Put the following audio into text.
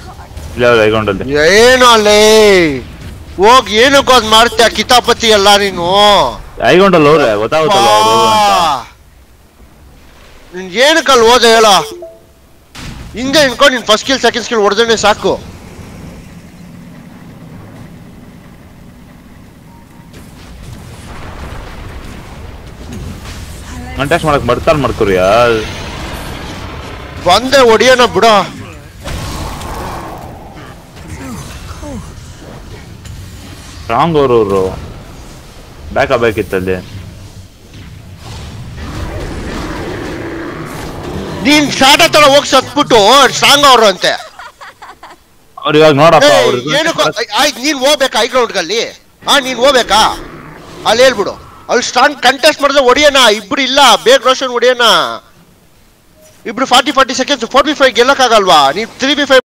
ಇಲ್ಲ ಐಗೊಂಡಲ್ಲಿ ಏನು ಅಲ್ಲೇ ಹೋಗ್ ಏನಕ್ಕೋ ಅದ್ ಮಾಡ್ತೀಯ ಕಿತಾಪತಿ ಎಲ್ಲ ನೀನು ಐಗೊಂಡಲ್ಲಿ ಹೋದ್ರೆ ಗೊತ್ತಾಗುತ್ತಲ್ಲ ಅವ್ರು ಹೋಗು ಅಂತ. ನಿನ್ ಏನಕ್ಕಲ್ಲಿ ಹೋದ ಹೇಳ ಹಿಂಗೆ ಇನ್ಕೊಂಡು ನಿನ್ ಫಸ್ಟ್ ಸ್ಕಿಲ್ ಸೆಕೆಂಡ್ ಸ್ಕಿಲ್ ಹೊಡೆದ್ರೆ ಸಾಕು ಕಾಂಟ್ಯಾಕ್ಟ್ ಮಾಡಕ್ ಬರ್ತಾರ ಮಾಡ್ಕೊರಿಯಾ ಬಂದೆ ಹೊಡಿಯೋಣ ಬಿಡ ಸ್ಟ್ರಾಂಗ್ ಅವರು ಅವರು ಬ್ಯಾಕ್ ಆಗ್ಬೇಕಿತ್ತಲ್ಲಿ ನೀನ್ ಶಾಟ ತರ ಹೋಗಿ ಸತ್ಬಿಟ್ಟು ಸ್ಟ್ರಾಂಗ್ ಅವ್ರು ಅಂತೆ ಅವ್ರು ಇವಾಗ ನೋಡಪ್ಪ ಏಯ್, ಅವ್ರು ಏನಕ್ಕೋ ಆಯ್ತು ನೀನ್ ಹೋಗ್ಬೇಕಾ ಐ ಗ್ರೌಂಡ್ಗಲ್ಲಿ ಹಾ ನೀನ್ ಹೋಗ್ಬೇಕಾ ಅಲ್ಲಿ ಹೇಳ್ಬಿಡು ಅಲ್ಲಿ ಸ್ಟ್ರಾಂಗ್ ಕಂಟೆಸ್ಟ್ ಮಾಡಿದ್ರೆ ಹೊಡಿಯೋಣ ಇಬ್ರು ಇಲ್ಲ ಬೇಗ ರೋಷನ್ ಹೊಡಿಯೋಣ ಇಬ್ರು forty forty seconds forty five ಗೆಲ್ಲಕ್ಕಾಗಲ್ವಾ ನೀನ್ ತ್ರೀ ಬಿ ಫೈವ್